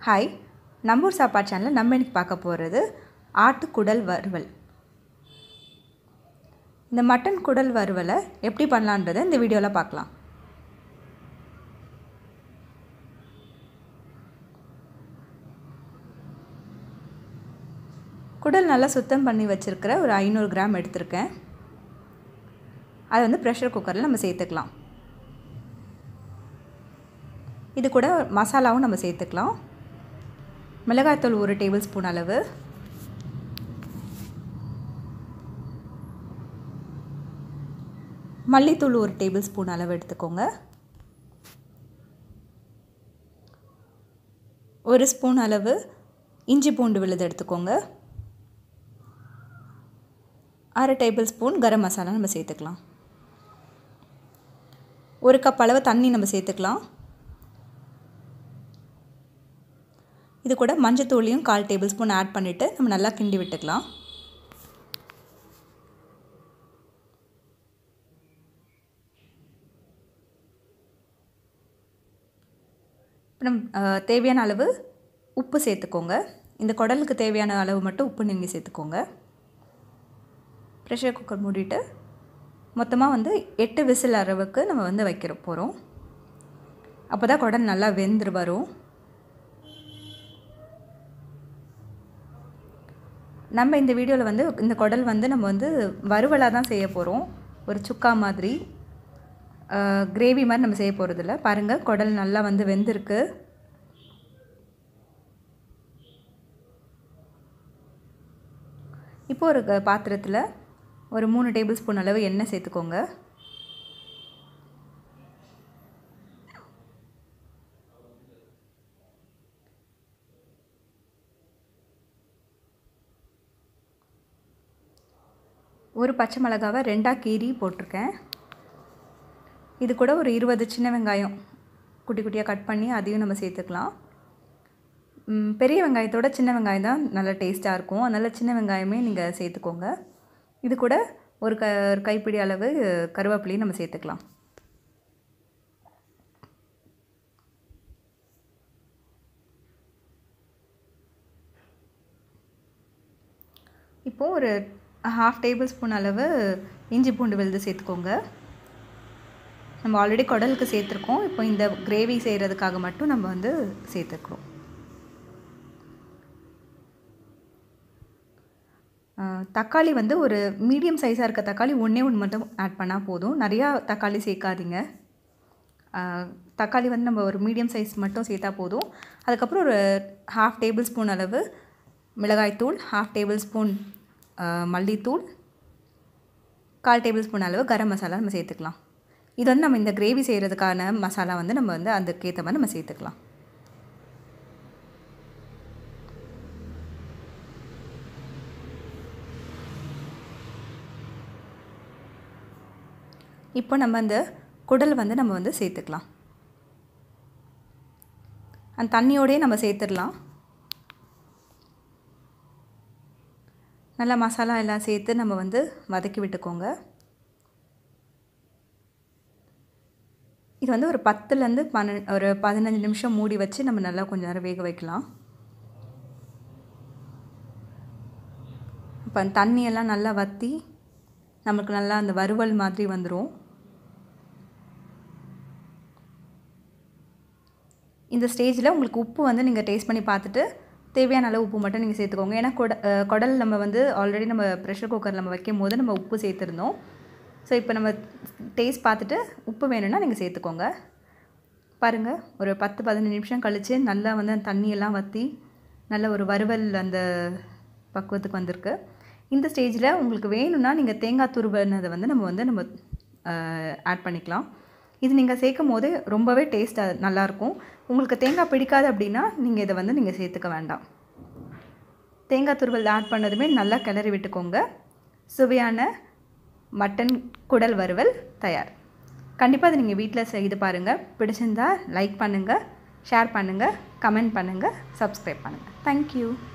hi நம்பூர் சாப்பாடு சேனலில் நம்ம இன்னைக்கு பார்க்க போகிறது ஆட்டுக்குடல் வறுவல் இந்த மட்டன் குடல் வறுவலை எப்படி பண்ணலான்றதை இந்த வீடியோவில் பார்க்கலாம் குடல் நல்லா சுத்தம் பண்ணி வச்சுருக்கிற ஒரு ஐநூறு கிராம் எடுத்திருக்கேன் அதை வந்து ப்ரெஷர் குக்கரில் நம்ம சேர்த்துக்கலாம் இது கூட மசாலாவும் நம்ம சேர்த்துக்கலாம் மிளகாய்த்தூள் ஒரு டேபிள் ஸ்பூன் அளவு மல்லித்தூள் ஒரு டேபிள் ஸ்பூன் அளவு எடுத்துக்கோங்க ஒரு ஸ்பூன் அளவு இஞ்சி பூண்டு விழுது எடுத்துக்கோங்க அரை டேபிள் ஸ்பூன் கரம் மசாலா நம்ம சேர்த்துக்கலாம் ஒரு கப் அளவு தண்ணி நம்ம சேர்த்துக்கலாம் இது கூட மஞ்சத்தூளியும் கால் டேபிள் ஸ்பூன் ஆட் பண்ணிவிட்டு நம்ம நல்லா கிண்டி விட்டுக்கலாம் இப்போ நம்ம தேவையான அளவு உப்பு சேர்த்துக்கோங்க இந்த குடலுக்கு தேவையான அளவு மட்டும் உப்பு நீங்கள் சேர்த்துக்கோங்க ப்ரெஷர் குக்கர் மூடிட்டு மொத்தமாக வந்து எட்டு விசில் அளவுக்கு நம்ம வந்து வைக்கிற போகிறோம் அப்போ தான் குடல் நல்லா வெந்துரு வரும் நம்ம இந்த வீடியோவில் வந்து இந்த குடல் வந்து நம்ம வந்து வறுவலாக தான் செய்ய போகிறோம் ஒரு சுக்கா மாதிரி கிரேவி மாதிரி நம்ம செய்ய போகிறதில்ல பாருங்கள் குடல் நல்லா வந்து வெந்திருக்கு இப்போ ஒரு பாத்திரத்தில் ஒரு மூணு டேபிள் ஸ்பூன் அளவு எண்ணெய் சேர்த்துக்கோங்க ஒரு பச்சை மிளகாவை ரெண்டாக கீரி போட்டிருக்கேன் இது கூட ஒரு இருபது சின்ன வெங்காயம் குட்டி குட்டியாக கட் பண்ணி அதையும் நம்ம சேர்த்துக்கலாம் பெரிய வெங்காயத்தோட சின்ன வெங்காயம் தான் நல்லா டேஸ்ட்டாக இருக்கும் அதனால் சின்ன வெங்காயமே நீங்கள் சேர்த்துக்கோங்க இது கூட ஒரு க ஒரு கைப்பிடி அளவு கருவேப்பிலையும் நம்ம சேர்த்துக்கலாம் இப்போது ஒரு ஹாஃப் டேபிள் ஸ்பூன் அளவு இஞ்சி பூண்டு விழுது சேர்த்துக்கோங்க நம்ம ஆல்ரெடி குடலுக்கு சேர்த்துருக்கோம் இப்போ இந்த கிரேவி செய்கிறதுக்காக மட்டும் நம்ம வந்து சேர்த்துக்கிறோம் தக்காளி வந்து ஒரு மீடியம் சைஸாக இருக்க தக்காளி ஒன்றே ஒன்று மட்டும் ஆட் பண்ணால் போதும் நிறையா தக்காளி சேர்க்காதீங்க தக்காளி வந்து நம்ம ஒரு மீடியம் சைஸ் மட்டும் சேர்த்தா போதும் அதுக்கப்புறம் ஒரு ஹாஃப் டேபிள் ஸ்பூன் அளவு மிளகாய்த்தூள் ஹாஃப் டேபிள் ஸ்பூன் மல்லித்தூள் கால் டேபிள் ஸ்பூன் அளவு கரம் மசாலா நம்ம சேர்த்துக்கலாம் இது வந்து நம்ம இந்த கிரேவி செய்கிறதுக்கான மசாலா வந்து நம்ம வந்து அதுக்கேற்ற மாதிரி நம்ம சேர்த்துக்கலாம் இப்போ நம்ம அந்த குடல் வந்து நம்ம வந்து சேர்த்துக்கலாம் அந்த தண்ணியோடையே நம்ம சேர்த்துடலாம் நல்லா மசாலா எல்லாம் சேர்த்து நம்ம வந்து வதக்கி விட்டுக்கோங்க இது வந்து ஒரு பத்துலேருந்து பன்ன ஒரு பதினஞ்சு நிமிஷம் மூடி வச்சு நம்ம நல்லா கொஞ்சம் நேரம் வேக வைக்கலாம் இப்போ தண்ணியெல்லாம் நல்லா வற்றி நமக்கு நல்லா அந்த வறுவல் மாதிரி வந்துடும் இந்த ஸ்டேஜில் உங்களுக்கு உப்பு வந்து நீங்கள் டேஸ்ட் பண்ணி பார்த்துட்டு தேவையான அளவு உப்பு மட்டும் நீங்கள் சேர்த்துக்கோங்க ஏன்னா கொட குடல் நம்ம வந்து ஆல்ரெடி நம்ம ப்ரெஷர் குக்கர் நம்ம வைக்கும் போது நம்ம உப்பு சேர்த்துருந்தோம் ஸோ இப்போ நம்ம டேஸ்ட் பார்த்துட்டு உப்பு வேணும்னா நீங்கள் சேர்த்துக்கோங்க பாருங்கள் ஒரு பத்து பதினஞ்சு நிமிஷம் கழித்து நல்லா வந்து அந்த தண்ணியெல்லாம் வற்றி நல்ல ஒரு வறுவல் அந்த பக்குவத்துக்கு வந்திருக்கு இந்த ஸ்டேஜில் உங்களுக்கு வேணும்னா நீங்கள் தேங்காய் துருவனதை வந்து நம்ம வந்து நம்ம ஆட் பண்ணிக்கலாம் இது நீங்கள் சேர்க்கும் போது ரொம்பவே டேஸ்ட்டாக நல்லாயிருக்கும் உங்களுக்கு தேங்காய் பிடிக்காது அப்படின்னா நீங்கள் இதை வந்து நீங்கள் சேர்த்துக்க வேண்டாம் தேங்காய் துருவல் ஆட் பண்ணதுமே நல்லா கிளறி விட்டுக்கோங்க சுவையான மட்டன் குடல் வறுவல் தயார் கண்டிப்பாக அதை நீங்கள் வீட்டில் செய்து பாருங்கள் பிடிச்சிருந்தா லைக் பண்ணுங்கள் ஷேர் பண்ணுங்கள் கமெண்ட் பண்ணுங்கள் சப்ஸ்கிரைப் பண்ணுங்கள் தேங்க்யூ